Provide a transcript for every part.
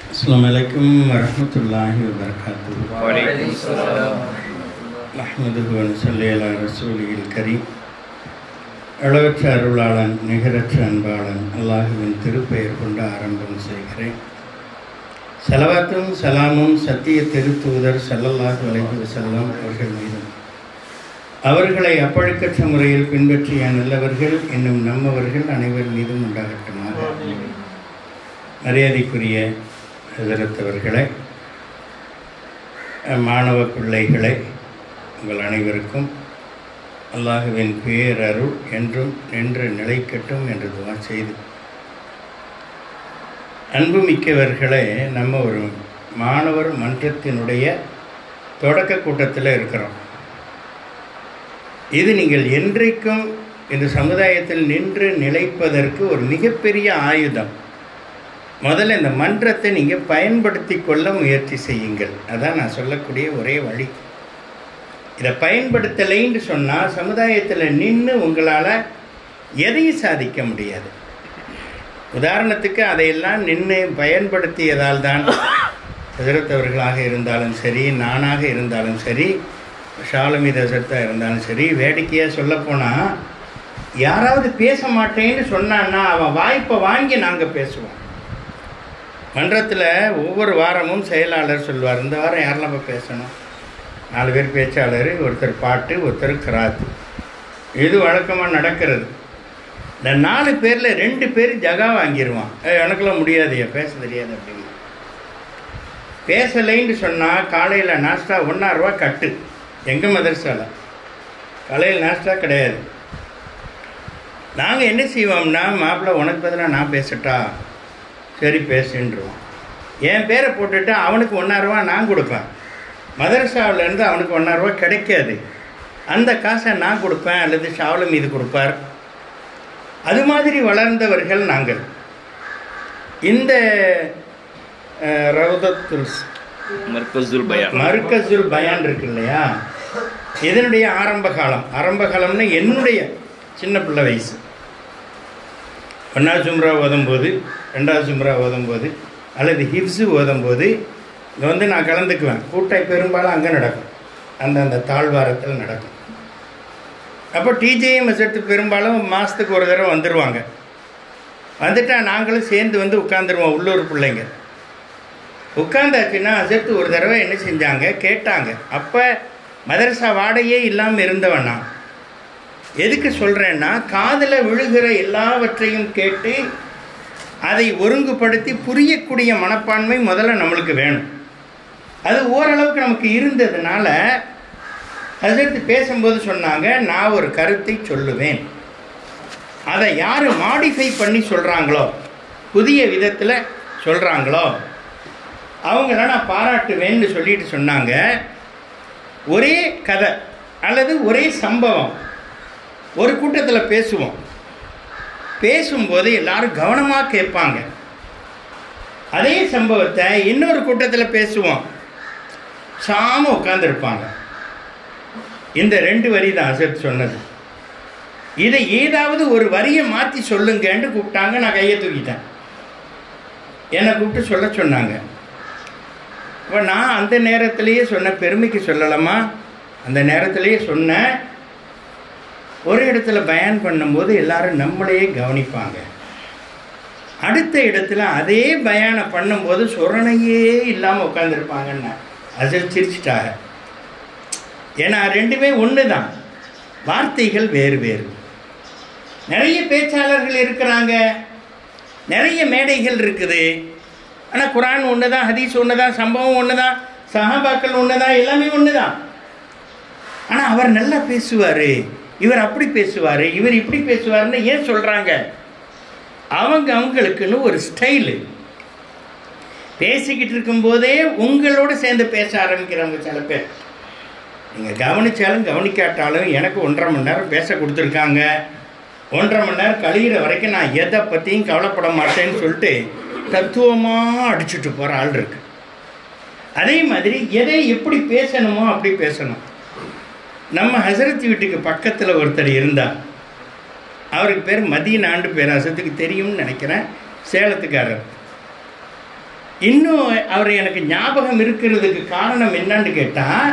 السلام عليكم ورحمة الله وبركاته وعليكم السلام نحمده ونصلي على رسوله الكريم அளவற்ற அருளாளன் நிகரற்ற அன்பாளன் அல்லாஹுவின் திருப்பெயர் கொண்டு ஆரம்பம் செய்கிறேன் செலவாத்தும் சலாமும் சத்திய திருத்தூதர் ஸல்லல்லாஹு அலைஹி வஸல்லம் அவர்கள் மீதும் அவர்களை அப்பழுக்கற்ற முறையில் பின்பற்றிய நல்லவர்கள் இன்னும் நம்மவர்கள் அனைவர் மீதும் உண்டாகட்டுமாக மரியாதைக்குரிய எதிர்த்தவர்களே மாணவ பிள்ளைகளே உங்கள் அனைவருக்கும் அல்லாஹுவின் பேரருள் என்றும் நின்று நிலைக்கட்டும் என்று துவா செய்து அன்புமிக்கவர்களே நம்ம ஒரு மாணவர் மன்றத்தினுடைய தொடக்க கூட்டத்தில் இருக்கிறோம் இது நீங்கள் என்றைக்கும் இந்த சமுதாயத்தில் நின்று நிலைப்பதற்கு ஒரு மிகப்பெரிய ஆயுதம் முதல்ல இந்த மன்றத்தை நீங்கள் பயன்படுத்தி கொள்ள முயற்சி செய்யுங்கள் அதான் நான் சொல்லக்கூடிய ஒரே வழி இதை பயன்படுத்தலைன்னு சொன்னால் சமுதாயத்தில் நின்று உங்களால் எதையும் சாதிக்க முடியாது உதாரணத்துக்கு அதையெல்லாம் நின்று பயன்படுத்தியதால் தான் எதிர்த்தவர்களாக இருந்தாலும் சரி நானாக இருந்தாலும் சரி ஷாலமி தசத்தாக இருந்தாலும் சரி வேடிக்கையாக சொல்லப்போனால் யாராவது பேச மாட்டேன்னு சொன்னான்னா அவன் வாய்ப்பை வாங்கி நாங்கள் பேசுவோம் மன்றத்தில் ஒவ்வொரு வாரமும் செயலாளர் சொல்வார் இந்த வாரம் யாரெல்லாம் போய் பேசணும் நாலு பேர் பேச்சாளர் ஒருத்தர் பாட்டு ஒருத்தர் கிராத்து இது வழக்கமாக நடக்கிறது இந்த நாலு பேரில் ரெண்டு பேர் ஜகா வாங்கிடுவான் "ஏய், எனக்கெல்லாம் முடியாதுயா பேச தெரியாது அப்படின்னு பேசலைன்னு சொன்னால் காலையில் நாஸ்டா ஒன்றாயிரரூவா கட்டு எங்கள் மதரசாவில் காலையில் நாஸ்டா கிடையாது நாங்கள் என்ன செய்வோம்னா மாப்பிள்ளை உனக்கு பதிலாக நான் பேசட்டா சரி பேசுன்றோம் என் பேரை போட்டுட்டு அவனுக்கு ஒன்றாயிரரூவா நான் கொடுப்பேன் மதரசாவிலேருந்து அவனுக்கு ஒன்றாயிரரூவா கிடைக்காது அந்த காசை நான் கொடுப்பேன் அல்லது ஷாவல மீது கொடுப்பார் அது மாதிரி வளர்ந்தவர்கள் நாங்கள் இந்த அஹ், ரவுதத்துல் மர்கசுல் பயான் மர்கசுல் பயான் இருக்கு இல்லையா இதனுடைய ஆரம்ப காலம் ஆரம்ப காலம்னு என்னுடைய சின்ன பிள்ளை வயசு ஒன்றாவது சும்ரா ஓதும்போது ரெண்டாவது சும்ரா ஓதும்போது அல்லது ஹிப்ஸு ஓதும்போது இங்கே வந்து நான் கலந்துக்குவேன் கூட்டை பெரும்பாலும் அங்கே நடக்கும் அந்த அந்த தாழ்வாரத்தில் நடக்கும் அப்போ டிஜேஎம் எடுத்து பெரும்பாலும் மாதத்துக்கு ஒரு தடவை வந்துடுவாங்க வந்துட்டா நாங்களும் சேர்ந்து வந்து உட்காந்துருவோம் உள்ளூர் பிள்ளைங்க உட்காந்தாச்சுன்னா அசத்து ஒரு தடவை என்ன செஞ்சாங்க கேட்டாங்க அப்போ மதரசா வாடையே இல்லாமல் இருந்தவன் நான் எதுக்கு சொல்கிறேன்னா காதில் விழுகிற எல்லாவற்றையும் கேட்டு அதை ஒருங்குபடுத்தி புரியக்கூடிய மனப்பான்மை முதல்ல நம்மளுக்கு வேணும் அது ஓரளவுக்கு நமக்கு இருந்ததுனால அதற்கு பேசும்போது சொன்னாங்க நான் ஒரு கருத்தை சொல்லுவேன் அதை யார் மாடிஃபை பண்ணி சொல்கிறாங்களோ புதிய விதத்தில் சொல்கிறாங்களோ அவங்கள நான் பாராட்டுவேன்னு சொல்லிட்டு சொன்னாங்க ஒரே கதை அல்லது ஒரே சம்பவம் ஒரு கூட்டத்தில் பேசுவோம் பேசும்போது எல்லாரும் கவனமாக கேட்பாங்க அதே சம்பவத்தை இன்னொரு கூட்டத்தில் பேசுவோம் சாம உட்காந்துருப்பாங்க இந்த ரெண்டு வரி தான் அசத் சொன்னது இதை ஏதாவது ஒரு வரியை மாற்றி சொல்லுங்கன்னு கூப்பிட்டாங்க நான் கையை தூக்கிட்டேன் என்னை கூப்பிட்டு சொல்ல சொன்னாங்க இப்போ நான் அந்த நேரத்திலேயே சொன்ன பெருமைக்கு சொல்லலாமா அந்த நேரத்திலேயே சொன்னேன் ஒரு இடத்துல பயன் பண்ணும்போது எல்லாரும் நம்மளையே கவனிப்பாங்க அடுத்த இடத்துல அதே பயானை பண்ணும்போது சொரணையே இல்லாமல் உட்காந்துருப்பாங்கன்னு அது சிரிச்சிட்டாங்க ஏன்னா ரெண்டுமே ஒன்று தான் வார்த்தைகள் வேறு வேறு நிறைய பேச்சாளர்கள் இருக்கிறாங்க நிறைய மேடைகள் இருக்குது ஆனால் குரான் ஒன்று தான் ஹதீஸ் ஒன்று தான் சம்பவம் ஒன்று தான் சஹாபாக்கள் ஒன்று தான் எல்லாமே ஒன்று தான் ஆனால் அவர் நல்லா பேசுவார் இவர் அப்படி பேசுவார் இவர் இப்படி பேசுவார்னு ஏன் சொல்கிறாங்க அவங்க அவங்களுக்குன்னு ஒரு ஸ்டைலு பேசிக்கிட்டு இருக்கும்போதே உங்களோட சேர்ந்து பேச ஆரம்பிக்கிறவங்க சில பேர் நீங்கள் கவனித்தாலும் கவனிக்காட்டாலும் எனக்கு ஒன்றரை மணி நேரம் பேச கொடுத்துருக்காங்க ஒன்றரை மணி நேரம் கழிகிற வரைக்கும் நான் எதை பற்றியும் கவலைப்பட மாட்டேன்னு சொல்லிட்டு தத்துவமாக அடிச்சுட்டு போகிற ஆள் இருக்கு அதே மாதிரி எதை எப்படி பேசணுமோ அப்படி பேசணும் நம்ம ஹசரத் வீட்டுக்கு பக்கத்தில் ஒருத்தர் இருந்தார் அவருக்கு பேர் மதீனாண்டு பேராசத்துக்கு தெரியும்னு நினைக்கிறேன் சேலத்துக்காரர் இன்னும் அவர் எனக்கு ஞாபகம் இருக்கிறதுக்கு காரணம் என்னன்னு கேட்டால்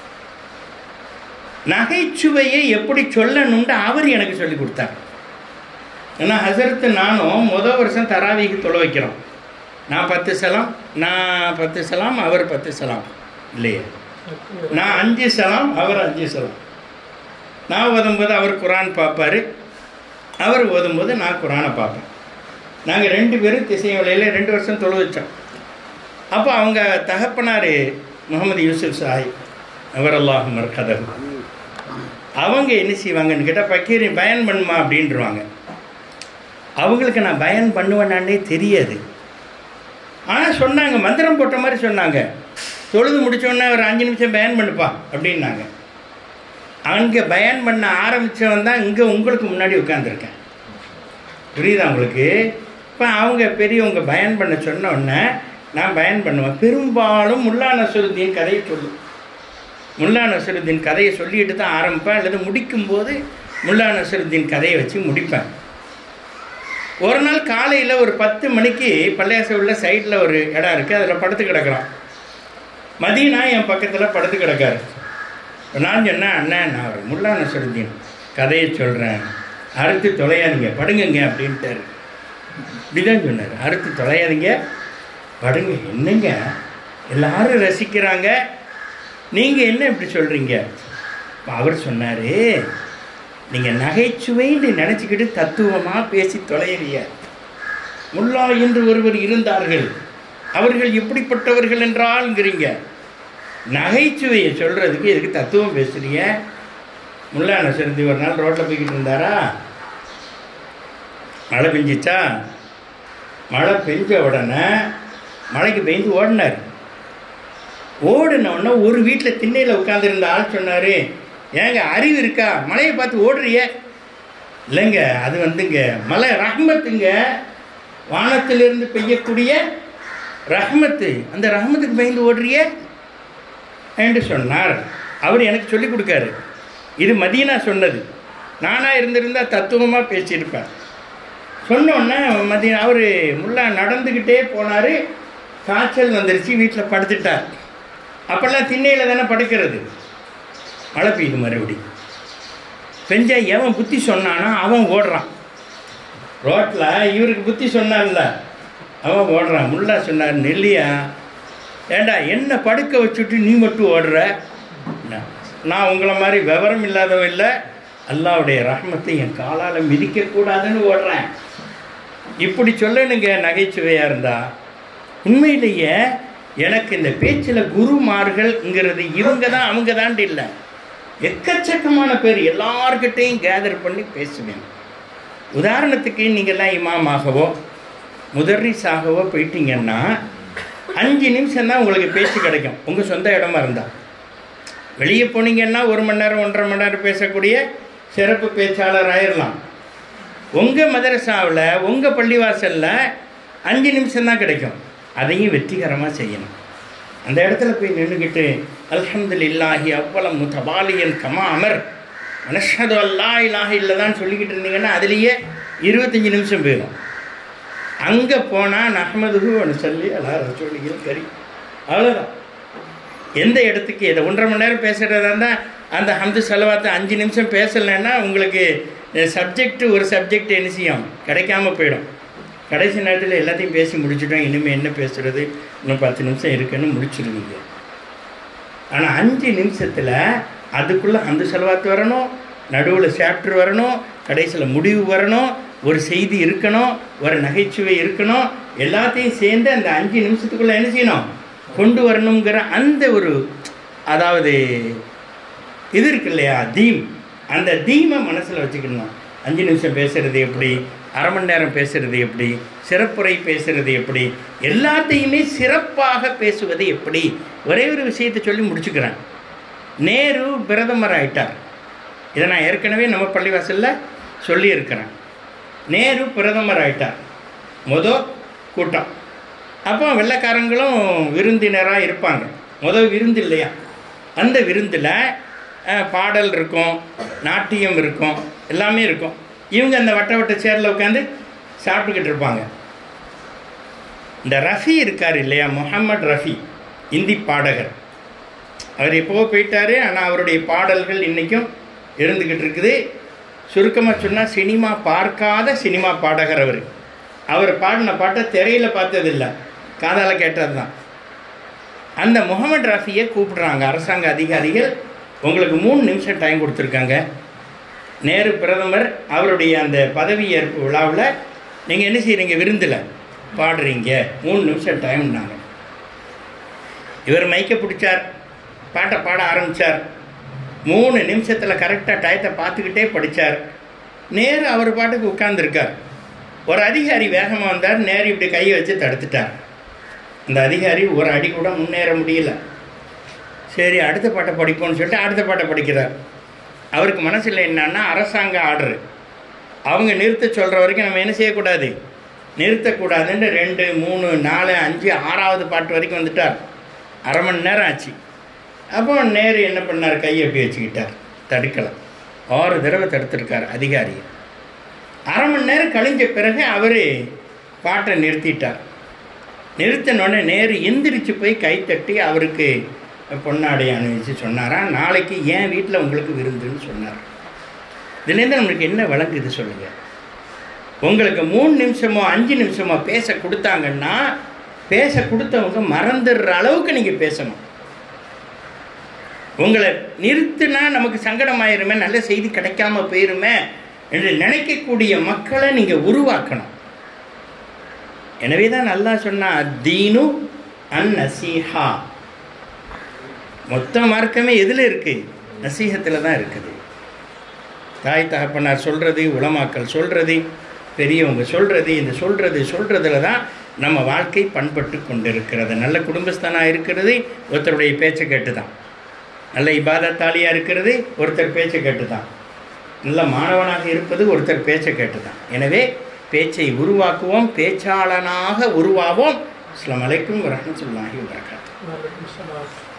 நகைச்சுவையை எப்படி சொல்லணும்னு அவர் எனக்கு சொல்லி கொடுத்தார் ஏன்னா ஹசரத்து நானும் முதல் வருஷம் தராவிக்கு தொலை வைக்கிறோம் நான் பத்து சலாம் நான் பத்து சலாம் அவர் பத்து சலாம் இல்லையே நான் அஞ்சு சலாம் அவர் அஞ்சு சலாம் நான் ஓதும்போது அவர் குரான் பார்ப்பார் அவர் ஓதும்போது நான் குரானை பார்ப்பேன் நாங்கள் ரெண்டு பேரும் திசை வழியில் ரெண்டு வருஷம் தொழு வச்சோம் அப்போ அவங்க தகப்பனார் முகமது யூசுப் சாஹிப் அவர் அல்லாஹ் மர்கதம் அவங்க என்ன செய்வாங்கன்னு கேட்டால் பக்கீரி பயன் பண்ணுமா அப்படின்றவாங்க அவங்களுக்கு நான் பயன் பண்ணுவேனான்னே தெரியாது ஆனால் சொன்னாங்க மந்திரம் போட்ட மாதிரி சொன்னாங்க தொழுது முடிச்சோடனே ஒரு அஞ்சு நிமிஷம் பயன் பண்ணுப்பா அப்படின்னாங்க அங்கே பயன் பண்ண ஆரம்பித்தவன் தான் இங்கே உங்களுக்கு முன்னாடி உட்காந்துருக்கேன் புரியுதா உங்களுக்கு இப்போ அவங்க பெரியவங்க பயன் பண்ண சொன்ன உடனே நான் பயன் பண்ணுவேன் பெரும்பாலும் முல்லா நசருத்தீன் கதையை சொல்லும் முல்லா நசருத்தீன் கதையை சொல்லிட்டு தான் ஆரம்பிப்பேன் அல்லது முடிக்கும்போது முல்லா நசருத்தீன் கதையை வச்சு முடிப்பேன் ஒரு நாள் காலையில் ஒரு பத்து மணிக்கு பள்ளியாச உள்ள சைடில் ஒரு இடம் இருக்குது அதில் படுத்து கிடக்குறான் மதியனா என் பக்கத்தில் படுத்து கிடக்காரு நான் சொன்னேன் அண்ணன் நான் ஒரு முல்லா நசருத்தீன் கதையை சொல்கிறேன் அறுத்து தொலையாதீங்க படுங்கங்க அப்படின்ட்டாரு இப்படிதான் சொன்னார் அறுத்து தொலையாதீங்க படுங்க என்னங்க எல்லாரும் ரசிக்கிறாங்க நீங்கள் என்ன இப்படி சொல்கிறீங்க அவர் சொன்னார் நீங்கள் நகைச்சுவைன்னு நினச்சிக்கிட்டு தத்துவமாக பேசி தொலையறிய முல்லா என்று ஒருவர் இருந்தார்கள் அவர்கள் எப்படிப்பட்டவர்கள் என்றால்ங்கிறீங்க நகைச்சுவையை சொல்கிறதுக்கு எதுக்கு தத்துவம் பேசுகிறீங்க முல்லா நசருந்தி ஒரு நாள் ரோட்டில் போய்கிட்டு இருந்தாரா மழை பெஞ்சிச்சா மழை பெஞ்ச உடனே மழைக்கு பெய்ந்து ஓடினார் ஓடின உடனே ஒரு வீட்டில் திண்ணையில் உட்காந்துருந்த ஆள் சொன்னார் ஏங்க அறிவு இருக்கா மழையை பார்த்து ஓடுறிய இல்லைங்க அது வந்துங்க மலை ரஹ்மத்துங்க வானத்திலிருந்து பெய்யக்கூடிய ரஹ்மத்து அந்த ரஹ்மத்துக்கு பயந்து ஓடுறிய என்று சொன்னார் அவர் எனக்கு சொல்லி கொடுக்காரு இது மதீனா சொன்னது நானாக இருந்திருந்தால் தத்துவமாக பேசியிருப்பேன் சொன்னோன்னே மதியம் அவர் முல்லா நடந்துக்கிட்டே போனார் காய்ச்சல் வந்துருச்சு வீட்டில் படுத்துட்டார் அப்போல்லாம் திண்ணையில் தானே படுக்கிறது மழை பெய்யுது மறுபடி பெஞ்சா எவன் புத்தி சொன்னானா அவன் ஓடுறான் ரோட்டில் இவருக்கு புத்தி சொன்னான்ல அவன் ஓடுறான் முல்லா சொன்னார் நெல்லியா ஏண்டா என்ன படுக்க வச்சுட்டு நீ மட்டும் ஓடுற நான், நான் உங்களை மாதிரி விவரம் இல்லாதவன் இல்லை அல்லாவுடைய ரஹ்மத்தை என் காலால் மிதிக்கக்கூடாதுன்னு ஓடுறேன் இப்படி சொல்லணுங்க நகைச்சுவையாக இருந்தா உண்மையிலேயே எனக்கு இந்த பேச்சில் குருமார்கள்ங்கிறது இவங்க தான் அவங்க தாண்டி இல்லை எக்கச்சக்கமான பேர் எல்லார்கிட்டையும் கேதர் பண்ணி பேசுவேன் உதாரணத்துக்கு நீங்கள்லாம் இமாமாகவோ முதர்ரிஸாகவோ போயிட்டீங்கன்னா அஞ்சு நிமிஷம் தான் உங்களுக்கு பேச்சு கிடைக்கும் உங்கள் சொந்த இடமா இருந்தால் வெளியே போனீங்கன்னா ஒரு மணி நேரம் ஒன்றரை மணி நேரம் பேசக்கூடிய சிறப்பு பேச்சாளர் ஆயிடலாம் உங்கள் மதரசாவில் உங்கள் பள்ளிவாசலில் அஞ்சு நிமிஷம் தான் கிடைக்கும் அதையும் வெற்றிகரமாக செய்யணும் அந்த இடத்துல போய் நின்றுக்கிட்டு அல்ஹம்துலில்லாஹி அவ்வளம் முத்தபாலியன் கமா அமர் அனஷது அல்லா இலாஹ இல்லைதான் சொல்லிக்கிட்டு இருந்தீங்கன்னா அதுலேயே இருபத்தஞ்சி நிமிஷம் போயிடும் அங்கே போனால் நஹமதுகு ஒன்று சொல்லி அல்லா ரசோலிகள் கறி அவ்வளோதான் எந்த இடத்துக்கு இதை ஒன்றரை மணி நேரம் பேசுகிறதா இருந்தால் அந்த ஹம்து செலவாத்தை அஞ்சு நிமிஷம் பேசலைன்னா உங்களுக்கு சப்ஜெக்ட் ஒரு சப்ஜெக்ட் என்ன செய்யும் கிடைக்காம போயிடும் கடைசி நேரத்தில் எல்லாத்தையும் பேசி முடிச்சிட்டோம் இனிமேல் என்ன பேசுகிறது இன்னும் பத்து நிமிஷம் இருக்குன்னு முடிச்சிருவீங்க ஆனால் அஞ்சு நிமிஷத்தில் அதுக்குள்ளே அந்த செலவாத்து வரணும் நடுவில் சாப்டர் வரணும் கடைசியில் முடிவு வரணும் ஒரு செய்தி இருக்கணும் ஒரு நகைச்சுவை இருக்கணும் எல்லாத்தையும் சேர்ந்து அந்த அஞ்சு நிமிஷத்துக்குள்ளே என்ன செய்யணும் கொண்டு வரணுங்கிற அந்த ஒரு அதாவது இது இருக்கு இல்லையா தீம் அந்த தீமை மனசில் வச்சுக்கணும் அஞ்சு நிமிஷம் பேசுகிறது எப்படி அரை மணி நேரம் பேசுகிறது எப்படி சிறப்புரை பேசுகிறது எப்படி எல்லாத்தையுமே சிறப்பாக பேசுவது எப்படி ஒரே ஒரு விஷயத்தை சொல்லி முடிச்சுக்கிறேன் நேரு பிரதமர் ஆயிட்டார் இதை நான் ஏற்கனவே நம்ம பள்ளிவாசலில் சொல்லியிருக்கிறேன் நேரு பிரதமர் ஆயிட்டார் மொதல் கூட்டம் அப்போ வெள்ளைக்காரங்களும் விருந்தினராக இருப்பாங்க முதல் விருந்து இல்லையா அந்த விருந்தில் அஹ், பாடல் இருக்கும் நாட்டியம் இருக்கும் எல்லாமே இருக்கும் இவங்க அந்த வட்ட வட்ட சேரில் உட்காந்து சாப்பிட்டுக்கிட்டு இருப்பாங்க இந்த ரஃபி இருக்கார் இல்லையா முகமது ரஃபி இந்தி பாடகர் அவர் எப்போ போயிட்டாரு ஆனால் அவருடைய பாடல்கள் இன்றைக்கும் இருந்துக்கிட்டு இருக்குது சுருக்கமாக சொன்னால் சினிமா பார்க்காத சினிமா பாடகர் அவர் அவர் பாடின பாட்டை திரையில் பார்த்ததில்லை காதால் கேட்டது தான் அந்த முகமது ரஃபியை கூப்பிடுறாங்க அரசாங்க அதிகாரிகள் உங்களுக்கு மூணு நிமிஷம் டைம் கொடுத்துருக்காங்க நேரு பிரதமர் அவருடைய அந்த பதவியேற்பு விழாவில் நீங்கள் என்ன செய்கிறீங்க விருந்தில் பாடுறீங்க மூணு நிமிஷம் டைம்னாங்க இவர் மைக்கை பிடிச்சார் பாட்டை பாட ஆரம்பித்தார் மூணு நிமிஷத்தில் கரெக்டாக டயத்தை பார்த்துக்கிட்டே படித்தார் நேரு அவர் பாட்டுக்கு உட்கார்ந்துருக்கார் ஒரு அதிகாரி வேகமாக வந்தார் நேரு இப்படி கையை வச்சு தடுத்துட்டார் அந்த அதிகாரி ஒரு அடி கூட முன்னேற முடியல சரி அடுத்த பாட்டை படிப்போம்னு சொல்லிட்டு அடுத்த பாட்டை படிக்கிறார் அவருக்கு மனசில் என்னன்னா அரசாங்க ஆர்டர் அவங்க நிறுத்த சொல்கிற வரைக்கும் நம்ம என்ன செய்யக்கூடாது நிறுத்தக்கூடாதுன்னு ரெண்டு மூணு நாலு அஞ்சு ஆறாவது பாட்டு வரைக்கும் வந்துட்டார் அரை மணி நேரம் ஆச்சு அப்போ நேரு என்ன பண்ணார் கையை அப்படி வச்சுக்கிட்டார் தடுக்கலை ஆறு தடவை தடுத்திருக்கார் அதிகாரி அரை மணி நேரம் கழிஞ்ச பிறகு அவர் பாட்டை நிறுத்திட்டார் நிறுத்தினோடனே நேரு எந்திரிச்சு போய் கைத்தட்டி அவருக்கு பொன்னாடை அணிவிச்சு சொன்னாராம் நாளைக்கு ஏன் வீட்டில் உங்களுக்கு விருந்துன்னு சொன்னார் இதுலேருந்து நம்மளுக்கு என்ன விளங்குது சொல்லுங்கள் உங்களுக்கு மூணு நிமிஷமோ அஞ்சு நிமிஷமோ பேச கொடுத்தாங்கன்னா பேச கொடுத்தவங்க மறந்துடுற அளவுக்கு நீங்கள் பேசணும் உங்களை நிறுத்தினா நமக்கு சங்கடமாயிருமே நல்ல செய்தி கிடைக்காம போயிருமே என்று நினைக்கக்கூடிய மக்களை நீங்கள் உருவாக்கணும் எனவே தான் நல்லா சொன்னா தீனு அன் நசீஹா மொத்த மார்க்கமே எதில் இருக்குது நசீகத்தில் தான் இருக்குது தாய் தகப்பனார் சொல்கிறது உலமாக்கள் சொல்கிறது பெரியவங்க சொல்கிறது இந்த சொல்கிறது சொல்கிறதுல தான் நம்ம வாழ்க்கை பண்பட்டு கொண்டிருக்கிறது நல்ல குடும்பஸ்தானாக இருக்கிறது ஒருத்தருடைய பேச்சை கேட்டு தான் நல்ல இபாதத்தாலியாக இருக்கிறது ஒருத்தர் பேச்சை கேட்டு தான் நல்ல மாணவனாக இருப்பது ஒருத்தர் பேச்சை கேட்டு தான் எனவே பேச்சை உருவாக்குவோம் பேச்சாளனாக உருவாவோம் அஸ்லாம் அலைக்கும் வரமத்துல்லாஹி வரகாத்து வலைக்கும் சலாம்